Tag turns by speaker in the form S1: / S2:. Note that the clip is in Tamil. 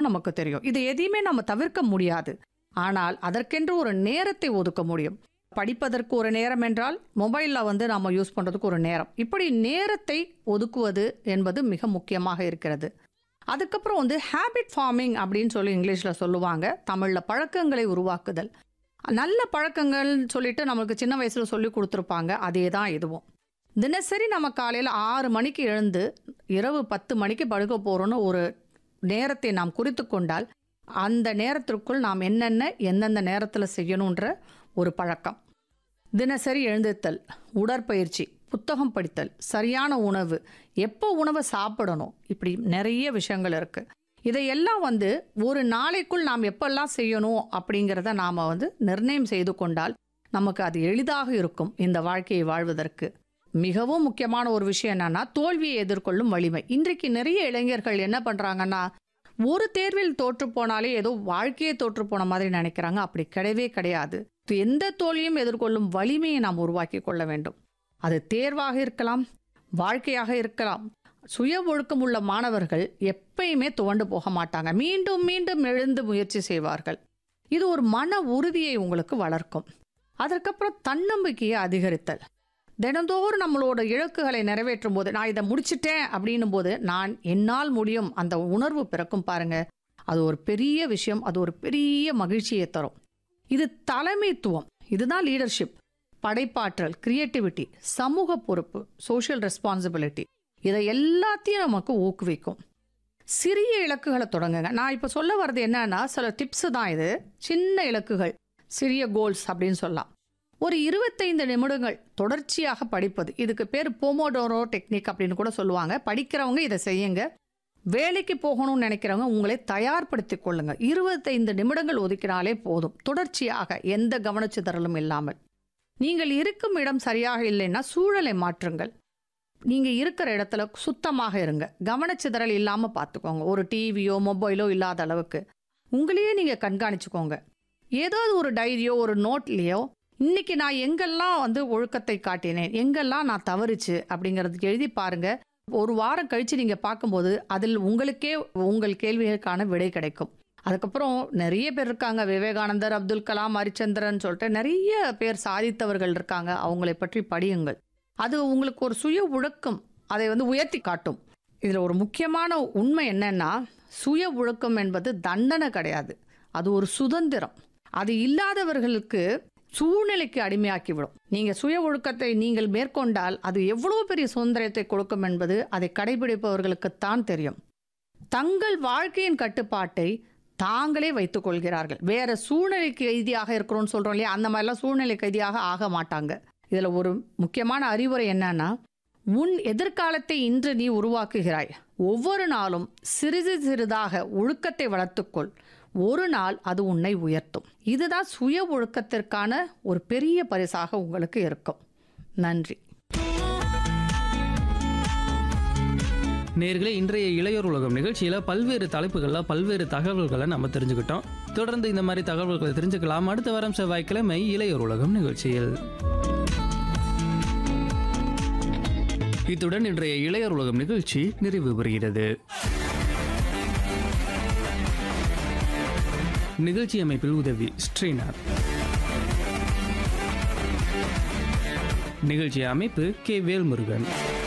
S1: நமக்கு தெரியும் இது எதையுமே நம்ம தவிர்க்க முடியாது ஆனால் அதற்கென்று ஒரு நேரத்தை ஒதுக்க முடியும் படிப்பதற்கு ஒரு நேரம் என்றால் மொபைலில் வந்து நாம் யூஸ் பண்ணுறதுக்கு ஒரு நேரம் இப்படி நேரத்தை ஒதுக்குவது என்பது மிக முக்கியமாக இருக்கிறது அதுக்கப்புறம் வந்து ஹேபிட் ஃபார்மிங் அப்படின்னு சொல்லி இங்கிலீஷில் சொல்லுவாங்க தமிழில் பழக்கங்களை உருவாக்குதல் நல்ல பழக்கங்கள்னு சொல்லிட்டு நம்மளுக்கு சின்ன வயசில் சொல்லி கொடுத்துருப்பாங்க அதே தான் இதுவும் தினசரி நம்ம காலையில் ஆறு மணிக்கு எழுந்து இரவு பத்து மணிக்கு படுக்க போகிறோன்னு ஒரு நேரத்தை நாம் குறித்து கொண்டால் அந்த நேரத்திற்குள் நாம் என்னென்ன எந்தெந்த நேரத்தில் செய்யணுன்ற ஒரு பழக்கம் தினசரி எழுந்திருத்தல் உடற்பயிற்சி புத்தகம் படித்தல் சரியான உணவு எப்போ உணவை சாப்பிடணும் இப்படி நிறைய விஷயங்கள் இருக்கு இதையெல்லாம் வந்து ஒரு நாளைக்குள் நாம் எப்பெல்லாம் செய்யணும் அப்படிங்கிறத நாம் வந்து நிர்ணயம் செய்து கொண்டால் நமக்கு அது எளிதாக இருக்கும் இந்த வாழ்க்கையை வாழ்வதற்கு மிகவும் முக்கியமான ஒரு விஷயம் என்னன்னா தோல்வியை எதிர்கொள்ளும் வலிமை இன்றைக்கு நிறைய இளைஞர்கள் என்ன பண்றாங்கன்னா ஒரு தேர்வில் தோற்று போனாலே ஏதோ வாழ்க்கையே தோற்று போன மாதிரி நினைக்கிறாங்க அப்படி கிடையவே கிடையாது எந்த தோல்வியும் எதிர்கொள்ளும் வலிமையை நாம் உருவாக்கி கொள்ள வேண்டும் அது தேர்வாக இருக்கலாம் வாழ்க்கையாக இருக்கலாம் சுய ஒழுக்கம் உள்ள மாணவர்கள் எப்பயுமே துவண்டு போக மாட்டாங்க மீண்டும் மீண்டும் எழுந்து முயற்சி செய்வார்கள் இது ஒரு மன உறுதியை உங்களுக்கு வளர்க்கும் அதற்கப்புறம் தன்னம்பிக்கையை அதிகரித்தல் தினந்தோறும் நம்மளோட இலக்குகளை நிறைவேற்றும் போது நான் இதை முடிச்சிட்டேன் அப்படின்னும் போது நான் என்னால் முடியும் அந்த உணர்வு பிறக்கும் பாருங்க அது ஒரு பெரிய விஷயம் அது ஒரு பெரிய மகிழ்ச்சியை தரும் இது தலைமைத்துவம் இதுதான் லீடர்ஷிப் படைப்பாற்றல் கிரியேட்டிவிட்டி சமூக பொறுப்பு சோஷியல் ரெஸ்பான்சிபிலிட்டி இதை எல்லாத்தையும் நமக்கு ஊக்குவிக்கும் சிறிய இலக்குகளை தொடங்குங்க நான் இப்போ சொல்ல வர்றது என்னன்னா சில டிப்ஸு தான் இது சின்ன இலக்குகள் சிறிய கோல்ஸ் அப்படின்னு சொல்லலாம் ஒரு இருபத்தைந்து நிமிடங்கள் தொடர்ச்சியாக படிப்பது இதுக்கு பேர் போமோடோரோ டெக்னிக் அப்படின்னு கூட சொல்லுவாங்க படிக்கிறவங்க இதை செய்யுங்க வேலைக்கு போகணும்னு நினைக்கிறவங்க உங்களை தயார்படுத்திக் கொள்ளுங்க இருபத்தைந்து நிமிடங்கள் ஒதுக்கினாலே போதும் தொடர்ச்சியாக எந்த கவனச்சிதறலும் இல்லாமல் நீங்கள் இருக்கும் இடம் சரியாக இல்லைன்னா சூழலை மாற்றுங்கள் நீங்கள் இருக்கிற இடத்துல சுத்தமாக இருங்க கவனச்சிதறல் இல்லாமல் பார்த்துக்கோங்க ஒரு டிவியோ மொபைலோ இல்லாத அளவுக்கு உங்களையே நீங்கள் கண்காணிச்சுக்கோங்க ஏதாவது ஒரு டைரியோ ஒரு நோட்லேயோ இன்னைக்கு நான் எங்கெல்லாம் வந்து ஒழுக்கத்தை காட்டினேன் எங்கெல்லாம் நான் தவறுச்சு அப்படிங்கிறதுக்கு எழுதி பாருங்க ஒரு வாரம் கழிச்சு நீங்க பார்க்கும்போது அதில் உங்களுக்கே உங்கள் கேள்விகளுக்கான விடை கிடைக்கும் அதுக்கப்புறம் நிறைய பேர் இருக்காங்க விவேகானந்தர் அப்துல் கலாம் ஹரிச்சந்திரன் சொல்லிட்டு நிறைய பேர் சாதித்தவர்கள் இருக்காங்க அவங்களை பற்றி படியுங்கள் அது உங்களுக்கு ஒரு சுய ஒழுக்கம் அதை வந்து உயர்த்தி காட்டும் இதில் ஒரு முக்கியமான உண்மை என்னன்னா சுய ஒழுக்கம் என்பது தண்டனை கிடையாது அது ஒரு சுதந்திரம் அது இல்லாதவர்களுக்கு சூழ்நிலைக்கு அடிமையாக்கிவிடும் நீங்க சுய ஒழுக்கத்தை நீங்கள் மேற்கொண்டால் அது எவ்வளவு பெரிய சுதந்திரத்தை கொடுக்கும் என்பது அதை கடைபிடிப்பவர்களுக்குத்தான் தெரியும் தங்கள் வாழ்க்கையின் கட்டுப்பாட்டை தாங்களே வைத்துக் கொள்கிறார்கள் வேற சூழ்நிலை கைதியாக இருக்கிறோம்னு சொல்றோம் இல்லையா அந்த மாதிரிலாம் சூழ்நிலை கைதியாக ஆக மாட்டாங்க இதுல ஒரு முக்கியமான அறிவுரை என்னன்னா உன் எதிர்காலத்தை இன்று நீ உருவாக்குகிறாய் ஒவ்வொரு நாளும் சிறிது சிறிதாக ஒழுக்கத்தை வளர்த்துக்கொள் ஒரு நாள் அது உன்னை உயர்த்தும் இதுதான் சுய ஒழுக்கத்திற்கான ஒரு பெரிய பரிசாக உங்களுக்கு இருக்கும் நன்றி
S2: நேர்களே இன்றைய இளையோர் உலகம் நிகழ்ச்சியில் பல்வேறு தலைப்புகளில் பல்வேறு தகவல்களை நம்ம தெரிஞ்சுக்கிட்டோம் தொடர்ந்து இந்த மாதிரி தகவல்களை தெரிஞ்சுக்கலாம் அடுத்த வாரம் செவ்வாய்க்கிழமை இளையோர் உலகம் நிகழ்ச்சியில் இத்துடன் இன்றைய இளையோர் உலகம் நிகழ்ச்சி நிறைவு பெறுகிறது நிகழ்ச்சி அமைப்பில் உதவி ஸ்ரீநாத் நிகழ்ச்சி அமைப்பு கே வேல்முருகன்